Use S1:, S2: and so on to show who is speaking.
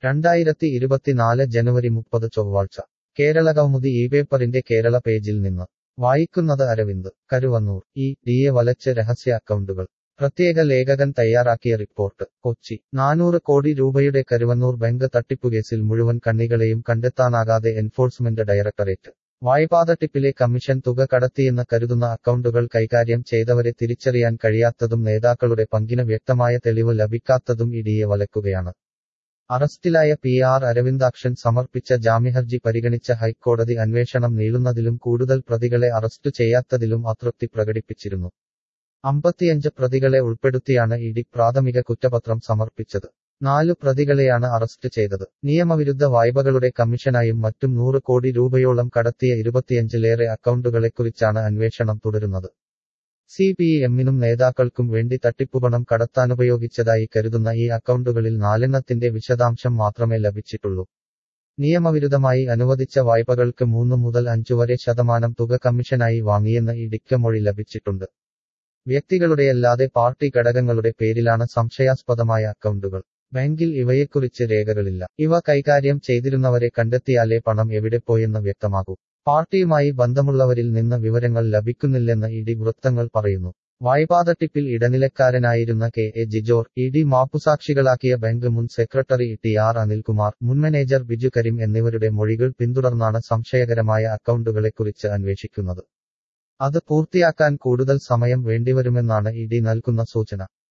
S1: രണ്ടായിരത്തി ഇരുപത്തിനാല് ജനുവരി മുപ്പത് ചൊവ്വാഴ്ച കേരള കൗമുദി ഈ പേപ്പറിന്റെ കേരള പേജിൽ നിന്ന് വായിക്കുന്നത് അരവിന്ദ് കരുവന്നൂർ ഈ ഡിയെ വലച്ച് രഹസ്യ അക്കൗണ്ടുകൾ പ്രത്യേക ലേഖകൻ തയ്യാറാക്കിയ റിപ്പോർട്ട് കൊച്ചി നാനൂറ് കോടി രൂപയുടെ കരുവന്നൂർ ബാങ്ക് തട്ടിപ്പുകേസിൽ മുഴുവൻ കണ്ണികളെയും കണ്ടെത്താനാകാതെ എൻഫോഴ്സ്മെന്റ് ഡയറക്ടറേറ്റ് വായ്പാതട്ടിപ്പിലെ കമ്മീഷൻ തുക കടത്തിയെന്ന് കരുതുന്ന അക്കൗണ്ടുകൾ കൈകാര്യം ചെയ്തവരെ തിരിച്ചറിയാൻ കഴിയാത്തതും നേതാക്കളുടെ പങ്കിന് വ്യക്തമായ തെളിവ് ലഭിക്കാത്തതും ഇഡിയെ വലക്കുകയാണ് അറസ്റ്റിലായ പി ആർ അരവിന്ദാക്ഷൻ സമർപ്പിച്ച ജാമ്യഹർജി പരിഗണിച്ച ഹൈക്കോടതി അന്വേഷണം നീളുന്നതിലും കൂടുതൽ പ്രതികളെ അറസ്റ്റ് ചെയ്യാത്തതിലും അതൃപ്തി പ്രകടിപ്പിച്ചിരുന്നു അമ്പത്തിയഞ്ച് പ്രതികളെ ഉൾപ്പെടുത്തിയാണ് ഇഡി പ്രാഥമിക കുറ്റപത്രം സമർപ്പിച്ചത് നാലു പ്രതികളെയാണ് അറസ്റ്റ് ചെയ്തത് നിയമവിരുദ്ധ വായ്പകളുടെ കമ്മീഷനായും മറ്റും നൂറ് കോടി രൂപയോളം കടത്തിയ ഇരുപത്തിയഞ്ചിലേറെ അക്കൗണ്ടുകളെക്കുറിച്ചാണ് അന്വേഷണം തുടരുന്നത് സി പി എമ്മിനും നേതാക്കൾക്കും വേണ്ടി തട്ടിപ്പുപണം കടത്താനുപയോഗിച്ചതായി കരുതുന്ന ഈ അക്കൗണ്ടുകളിൽ നാലെണ്ണത്തിന്റെ വിശദാംശം മാത്രമേ ലഭിച്ചിട്ടുള്ളൂ നിയമവിരുദ്ധമായി അനുവദിച്ച വായ്പകൾക്ക് മൂന്ന് മുതൽ അഞ്ചു വരെ ശതമാനം തുക കമ്മീഷനായി വാങ്ങിയെന്ന് ഇടിക്ക മൊഴി ലഭിച്ചിട്ടുണ്ട് വ്യക്തികളുടെയല്ലാതെ പാർട്ടി ഘടകങ്ങളുടെ പേരിലാണ് സംശയാസ്പദമായ അക്കൗണ്ടുകൾ ബാങ്കിൽ ഇവയെക്കുറിച്ച് രേഖകളില്ല ഇവ കൈകാര്യം ചെയ്തിരുന്നവരെ കണ്ടെത്തിയാലേ പണം എവിടെ പോയെന്ന് വ്യക്തമാകൂ പാർട്ടിയുമായി ബന്ധമുള്ളവരിൽ നിന്ന് വിവരങ്ങൾ ലഭിക്കുന്നില്ലെന്ന് ഇഡി വൃത്തങ്ങൾ പറയുന്നു വായ്പാതട്ടിപ്പിൽ ഇടനിലക്കാരനായിരുന്ന K A Jijor E D മാപ്പുസാക്ഷികളാക്കിയ ബാങ്ക് മുൻ സെക്രട്ടറി ടി ആർ അനിൽകുമാർ മുൻ മാനേജർ ബിജു കരീം എന്നിവരുടെ മൊഴികൾ പിന്തുടർന്നാണ് സംശയകരമായ അക്കൗണ്ടുകളെക്കുറിച്ച് അന്വേഷിക്കുന്നത് അത് പൂർത്തിയാക്കാൻ കൂടുതൽ സമയം വേണ്ടിവരുമെന്നാണ് ഇഡി നൽകുന്ന സൂചന